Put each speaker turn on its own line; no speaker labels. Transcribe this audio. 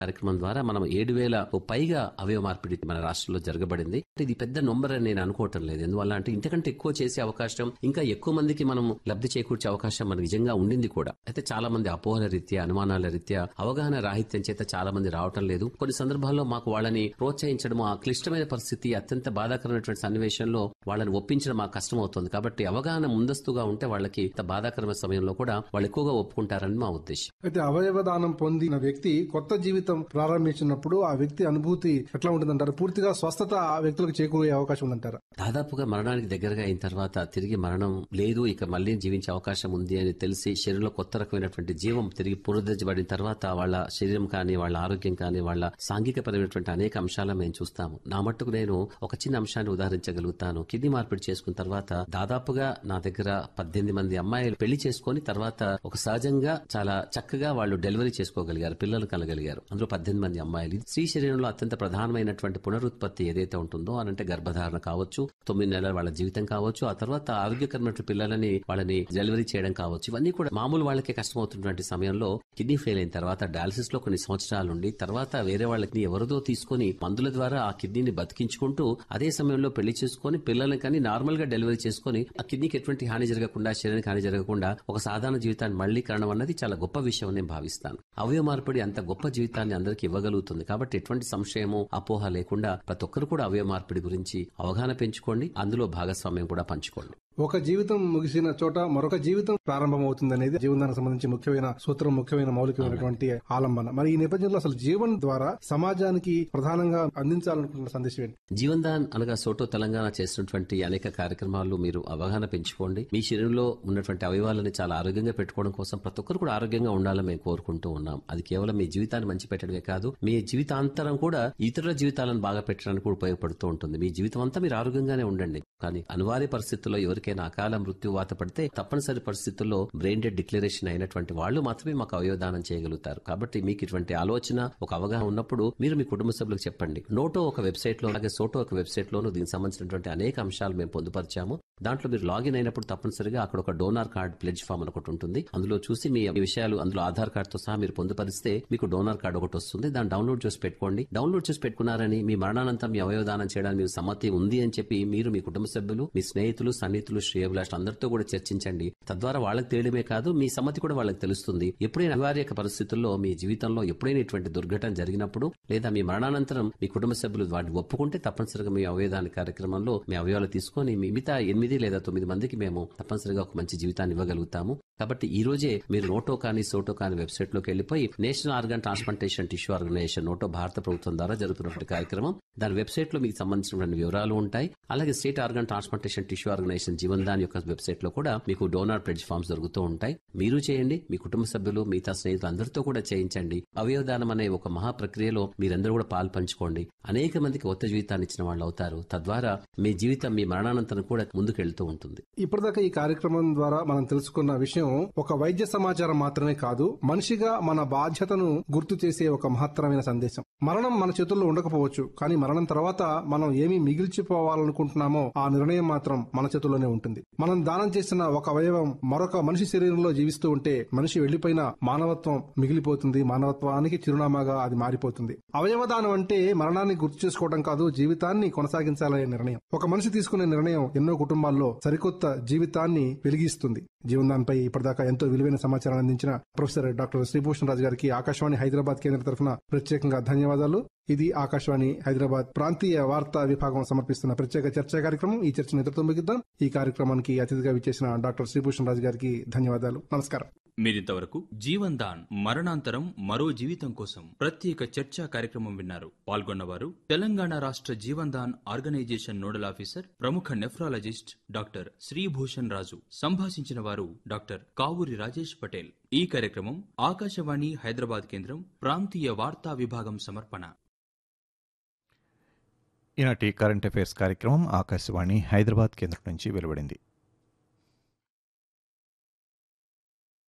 కార్యక్రమం ద్వారా మనం ఏడు వేల పైగా అవయవ మార్పిడి మన రాష్ట్రంలో జరగబడింది ఇది పెద్ద నొంబర్ అని నేను అనుకోవటం లేదు ఎందువల్ల అంటే ఇంతకంటే ఎక్కువ చేసే అవకాశం ఇంకా ఎక్కువ మందికి మనం లబ్ధి చేకూర్చే అవకాశం మనకు నిజంగా ఉండింది కూడా అయితే చాలా మంది అపోహల రీత్యా అనుమానాల రీత్యా అవగాహన రాహిత్యం చేత చాలా మంది రావటం లేదు కొన్ని సందర్భాల్లో మాకు వాళ్ళని ప్రోత్సహించడం ఆ క్లిష్టమైన పరిస్థితి అత్యంత బాధాకరమైనటువంటి సన్నివేశంలో వాళ్ళని ఒప్పించడం మాకు కష్టం అవుతుంది కాబట్టి అవగాహన ముందస్తుగా ఉంటే వాళ్ళకి ఇంత బాధాకరమైన సమయంలో కూడా వాళ్ళు ఎక్కువగా ఒప్పుకుంటారని మా ఉద్దేశం
అయితే అవయవ దానం పొందిన వ్యక్తి కొత్త జీవితం ప్రారంభించినప్పుడు ఆ వ్యక్తి అనుభూతి ఎట్లా ఉంటుందంటారు పూర్తిగా స్వస్థత ఆ వ్యక్తులకు చేకూరే అవకాశం ఉందంటారా
దాదాపుగా మరణానికి దగ్గరగా అయిన తర్వాత తిరిగి మరణం లేదు ఇక మళ్లీ జీవించే అవకాశం ఉంది అని తెలిసి శరీరంలో కొత్త రకమైనటువంటి జీవం తిరిగి పునరుద్ధరించబడిన తర్వాత వాళ్ళ శరీరం కానీ వాళ్ళ ఆరోగ్యం కానీ వాళ్ళ సాంఘికపరమైనటువంటి అనేక అంశాలను మేము చూస్తాము నా మట్టుకు నేను ఒక చిన్న అంశాన్ని ఉదాహరించగలుగుతాను కిడ్నీ మార్పిడి చేసుకున్న తర్వాత దాదాపుగా నా దగ్గర పద్దెనిమిది మంది అమ్మాయిలు పెళ్లి చేసుకుని తర్వాత ఒక సహజంగా చాలా చక్కగా వాళ్ళు డెలివరీ చేసుకోగలిగారు పిల్లలు కలగలిగారు అందులో పద్దెనిమిది మంది అమ్మాయిలు ఇది స్త్రీ శరీరంలో అత్యంత ప్రధానమైనటువంటి పునరుత్పత్తి ఏదైతే ఉంటుందో అనంటే గర్భధారణ కావచ్చు తొమ్మిది నెలల వాళ్ళ జీవితం కావచ్చు ఆ తర్వాత ఆరోగ్యకరమైన పిల్లలని వాళ్ళని డెలివరీ చేయడం కావచ్చు ఇవన్నీ కూడా మామూలు వాళ్ళకే కష్టమవుతున్నటువంటి సమయంలో కిడ్నీ ఫెయిల్ అయిన తర్వాత డయాలసిస్ లో కొన్ని సంవత్సరాలు ఉండి తర్వాత వేరే వాళ్ళకి ఎవరిదో తీసుకుని మందుల ద్వారా ఆ కిడ్నీని బతికించుకుంటూ అదే సమయంలో పెళ్లి చేసుకుని పిల్లల్ని కానీ నార్మల్ గా డెలివరీ చేసుకుని ఆ కిడ్నీకి ఎటువంటి హాని జరగకుండా శరీరానికి హాని జరగకుండా ఒక సాధారణ జీవితాన్ని మళ్లీ కారణం అన్నది చాలా గొప్ప విషయం అని నేను భావిస్తాను అవయవ మార్పిడి అంత గొప్ప జీవితాన్ని అందరికీ ఇవ్వగలుగుతుంది కాబట్టి ఎటువంటి సంశయము అపోహ లేకుండా ప్రతి ఒక్కరు కూడా అవయవ మార్పిడి గురించి అవగాహన పెంచుకోండి అందులో భాగస్వామ్యం కూడా పంచుకోండి
ఒక జీవితం ముగిసిన చోట మరొక జీవితం ప్రారంభమవుతుంది అనేది జీవనానికి సంబంధించి ముఖ్యమైన సూత్రం ముఖ్యమైన మౌలికమైనటువంటి ఆలంబన మరి ఈ నేపథ్యంలో అసలు జీవన్ ద్వారా సమాజానికి ప్రధానంగా అందించాలనుకుంటున్న సందేశం ఏంటి
జీవన్ దాన్ అనగా సోటో తెలంగాణ చేసినటువంటి అనేక కార్యక్రమాలు మీరు అవగాహన పెంచుకోండి మీ శరీరంలో ఉన్నటువంటి అవయవాలని చాలా ఆరోగ్యంగా పెట్టుకోవడం కోసం ప్రతి ఒక్కరు కూడా ఆరోగ్యంగా ఉండాలని మేము కోరుకుంటూ ఉన్నాం అది కేవలం మీ జీవితాన్ని మంచి పెట్టడమే కాదు మీ జీవితాంతరం కూడా ఇతరుల జీవితాలను బాగా పెట్టడానికి కూడా ఉపయోగపడుతూ ఉంటుంది మీ జీవితం అంతా మీరు ఆరోగ్యంగానే ఉండండి కానీ అనివార్య పరిస్థితుల్లో ఎవరికైనా అకాల మృత్యు వాత పడితే తప్పనిసరి పరిస్థితుల్లో బ్రెయిన్ డెడ్ డిక్లరేషన్ అయినటువంటి వాళ్ళు మాత్రమే మాకు అవయవదానం చేయగలుగుతారు కాబట్టి మీకు ఇటువంటి ఆలోచన ఒక అవగాహన ఉన్నప్పుడు మీరు మీ కుటుంబ సభ్యులకు చెప్పండి నోటో ఒక వెబ్సైట్ లో అలాగే సోటో ఒక వెబ్సైట్ లోను దీనికి సంబంధించినటువంటి అనేక అంశాలు మేము పొందుపరిచాము దాంట్లో మీరు లాగిన్ అయినప్పుడు తప్పనిసరిగా అక్కడ ఒక డోనార్ కార్డ్ ప్లెడ్జ్ ఫామ్ అని ఒకటి ఉంటుంది అందులో చూసి మీ విషయాలు అందులో ఆధార్ కార్డ్ తో సహా మీరు పొందుపరిస్తే మీకు డోనార్ కార్డ్ ఒకటి వస్తుంది దాన్ని డౌన్లోడ్ చేసి పెట్టుకోండి డౌన్లోడ్ చేసి పెట్టుకున్నారని మీ మరణానంతరం మీ అవయవదానం చేయడానికి మీకు సమ్మతి ఉంది అని చెప్పి మీరు మీ కుటుంబ సభ్యులు మీ స్నేహితులు సన్నిహితులు శ్రేయభిలాషులు అందరితో కూడా చర్చించండి తద్వారా వాళ్ళకి తెలియడమే కాదు మీ సమ్మతి కూడా వాళ్ళకి తెలుస్తుంది ఎప్పుడైనా అనివార్యక పరిస్థితుల్లో మీ జీవితంలో ఎప్పుడైనా ఇటువంటి దుర్ఘటన జరిగినప్పుడు లేదా మీ మరణానంతరం మీ కుటుంబ సభ్యులు వాటిని ఒప్పుకుంటే తప్పనిసరిగా మీ అవయదాన కార్యక్రమంలో మీ అవయవాలు తీసుకొని మీ మిగతా ఎనిమిది లేదా తొమ్మిది మందికి మేము తప్పనిసరిగా ఒక మంచి జీవితాన్ని ఇవ్వగలుగుతాము కాబట్టి ఈ రోజే మీరు నోటో కానీ సోటో కానీ వెబ్సైట్ లోకి వెళ్లిపోయి national organ transplantation tissue organisation NOTTO భారత ప్రభుత్వం ద్వారా జరుగుతున్నటువంటి కార్యక్రమం దాని వెబ్సైట్ లో మీకు సంబంధించినటువంటి వివరాలు ఉంటాయి అలాగే state organ transplantation tissue organisation Jeevan Daan యొక్క వెబ్సైట్ లో కూడా మీకు డోనార్ ప్లెడ్జ్ ఫామ్స్ దొరుకుతూ ఉంటాయి మీరు చేయండి మీ కుటుంబ సభ్యులు మిగతా స్నేహితులు అందరితో కూడా చేయించండి అవయవదానం అనే ఒక మహా ప్రక్రియలో మీరందరూ కూడా పాలు పంచుకోండి అనేక మందికి కొత్త జీవితాన్ని ఇచ్చిన వాళ్ళు అవుతారు తద్వారా మీ జీవితం మీ మరణానంతరం కూడా ముందుకెళ్తూ ఉంటుంది
ఇప్పటిదాకా ఈ కార్యక్రమం ద్వారా మనం తెలుసుకున్న విషయం ఒక వైద్య సమాచారం మాత్రమే కాదు మనిషిగా మన బాధ్యతను గుర్తు చేసే ఒక మహత్తరమైన సందేశం మరణం మన చేతుల్లో ఉండకపోవచ్చు కానీ మరణం తర్వాత మనం ఏమి మిగిల్చిపోవాలనుకుంటున్నామో ఆ నిర్ణయం మాత్రం మన చేతుల్లోనే ఉంటుంది మనం దానం చేసిన ఒక అవయవం మరొక మనిషి శరీరంలో జీవిస్తూ ఉంటే మనిషి వెళ్లిపోయిన మానవత్వం మిగిలిపోతుంది మానవత్వానికి చిరునామాగా అది మారిపోతుంది అవయవదానం అంటే మరణాన్ని గుర్తు చేసుకోవడం కాదు జీవితాన్ని కొనసాగించాలనే నిర్ణయం ఒక మనిషి తీసుకునే నిర్ణయం ఎన్నో కుటుంబాల్లో సరికొత్త జీవితాన్ని వెలిగిస్తుంది జీవనాన్పై ఇప్పటిదాకా ఎంతో విలువైన సమాచారాన్ని అందించిన ప్రొఫెసర్ డాక్టర్ శ్రీభూషణ్ రాజు గారికి ఆకాశవాణి హైదరాబాద్ కేంద్ర తరఫున ప్రత్యేకంగా ధన్యవాదాలు ఇది ఆకాశవాణి హైదరాబాద్ ప్రాంతీయ వార్తా విభాగం సమర్పిస్తున్న ప్రత్యేక చర్చా కార్యక్రమం ఈ చర్చను ఇతరుతో ముగిద్దాం ఈ కార్యక్రమానికి అతిథిగా విచ్చేసిన డాక్టర్ శ్రీభూషణ్ రాజు గారికి ధన్యవాదాలు నమస్కారం
మీరింతవరకు జీవన్ దాన్ మరణాంతరం మరో జీవితం కోసం ప్రత్యేక చర్చా కార్యక్రమం విన్నారు పాల్గొన్నవారు తెలంగాణ రాష్ట్ర Jeevan Daan organisation nodal officer ప్రముఖ నెఫ్రాలజిస్ట్ డాక్టర్ శ్రీభూషణ్ రాజు సంభాషించిన వారు డాక్టర్ కావూరి రాజేష్ పటేల్ ఈ కార్యక్రమం ఆకాశవాణి హైదరాబాద్ కేంద్రం ప్రాంతీయ వార్తా విభాగం సమర్పణ
ఈనాటి కరెంట్ అఫైర్స్ కార్యక్రమం ఆకాశవాణి హైదరాబాద్ కేంద్రం నుంచి వెలువడింది